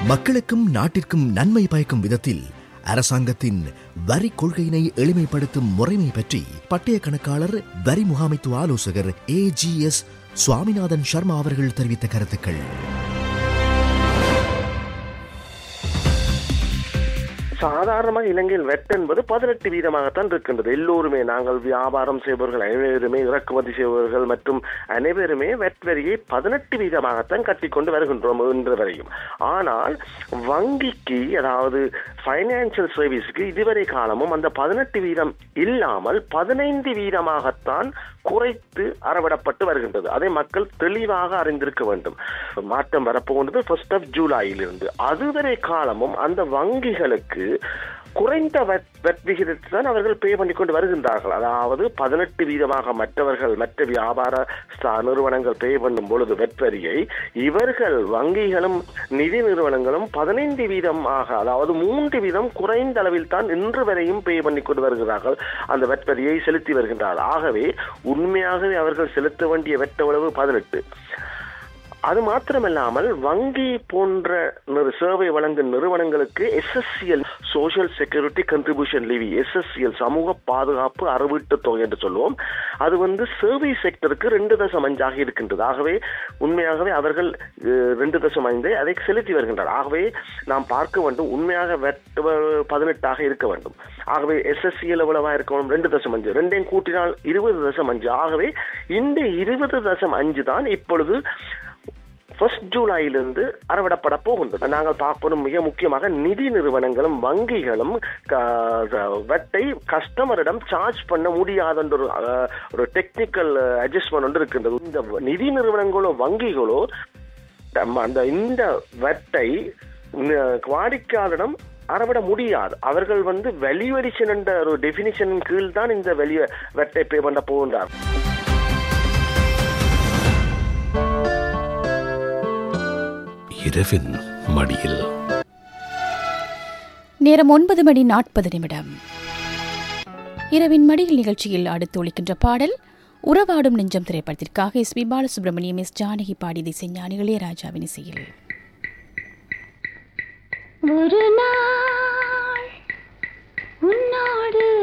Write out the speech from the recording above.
மக்களுக்கும் நாட்டிற்கும் நன்மை பயக்கும் விதத்தில் அரசாங்கத்தின் வரி கொள்கையினை எளிமைப்படுத்தும் முறைமை பற்றி பட்டய கணக்காளர் வரி முகாமைத்துவ ஆலோசகர் ஏஜிஎஸ் சுவாமிநாதன் சர்மா அவர்கள் தெரிவித்த கருத்துக்கள் சாதாரணமாக இலங்கையில் வெட் என்பது பதினெட்டு வீதமாகத்தான் இருக்கின்றது எல்லோருமே நாங்கள் வியாபாரம் செய்பவர்கள் அனைவருமே இறக்குமதி செய்பவர்கள் மற்றும் அனைவருமே வெட் வரியை பதினெட்டு வீதமாகத்தான் கட்டிக்கொண்டு வருகின்றோம் இன்று வரையும் ஆனால் வங்கிக்கு அதாவது ஃபைனான்சியல் சர்வீஸுக்கு இதுவரை காலமும் அந்த பதினெட்டு வீதம் இல்லாமல் பதினைந்து வீதமாகத்தான் குறைத்து அறவிடப்பட்டு வருகின்றது அதை மக்கள் தெளிவாக அறிந்திருக்க வேண்டும் மாற்றம் வரப்போகின்றது ஃபர்ஸ்ட் ஆஃப் ஜூலையிலிருந்து அதுவரை காலமும் அந்த வங்கிகளுக்கு குறைந்த வெட் வெட் விகிதத்தை தான் அவர்கள் பே பண்ணி கொண்டு வருகின்றார்கள் அதாவது பதினெட்டு வீதமாக மற்றவர்கள் மற்ற வியாபார ஸ்தா- நிறுவனங்கள் பே பண்ணும் பொழுது வெட் வரியை இவர்கள் வங்கிகளும் நிதி நிறுவனங்களும் பதினைந்து வீதமாக அதாவது மூன்று வீதம் குறைந்த அளவில் தான் இன்று வரையும் பே பண்ணி கொண்டு வருகிறார்கள் அந்த வெட் வரியை செலுத்தி வருகின்றார்கள் ஆகவே உண்மையாகவே அவர்கள் செலுத்த வேண்டிய வெட்டளவு பதினெட்டு அது மாத்திரமல்லாமல் வங்கி போன்ற நிறு- சேவை வழங்கும் நிறுவனங்களுக்கு SSCL social security contribution levy SSCL சமூக பாதுகாப்பு அறவீட்டு தொகை என்று சொல்லுவோம் அது வந்து சர்வீஸ் செக்டருக்கு ரெண்டு தசம் அஞ்சாக இருக்கின்றது ஆகவே உண்மையாகவே அவர்கள் அஹ், ரெண்டு தசம் ஐந்து அதை செலுத்தி வருகின்றனர் ஆகவே நாம் பார்க்க வேண்டும் உண்மையாக வெட் பதினெட்டாக இருக்க வேண்டும் ஆகவே எஸ்எஸ்சிஎல் எவ்வளவா இருக்க வேண்டும் ரெண்டு தசம் அஞ்சு ரெண்டையும் கூட்டினால் இருபது தசம் அஞ்சு ஆகவே இந்த இருபது தசம் அஞ்சு தான் இப்பொழுது ஃபர்ஸ்ட் ஜூலையிலிருந்து அறவிடப்பட போகின்றது நாங்கள் பார்ப்பதும் மிக முக்கியமாக நிதி நிறுவனங்களும் வங்கிகளும் க- வெட்டை கஸ்டமரிடம் சார்ஜ் பண்ண முடியாத ஒரு அஹ், ஒரு டெக்னிக்கல் அட்ஜஸ்ட்மெண்ட் ஒன்று இருக்கின்றது இந்த நிதி நிறுவனங்களோ வங்கிகளோ நம்ம அந்த இந்த வெட்டை ந- வாடிக்கையாளரிடம் அறவிட முடியாது அவர்கள் வந்து வேல்யூ அடிஷன் என்ற ஒரு டெபினிஷன் கீழ் தான் இந்த வெளிய வெட்டை பே பண்ண போகின்றார் இரவின் மடியில் நேரம் ஒன்பது மணி நாற்பது நிமிடம் இரவின் மடியில் நிகழ்ச்சியில் அடுத்து ஒழிக்கின்ற பாடல் உறவாடும் நெஞ்சம் திரைப்படத்திற்காக S P Balasubrahmanyam S Janaki பாடியதை செஞ்ஞானி இளையராஜாவின் இசையில் ஒரு நாள் உன்னோடு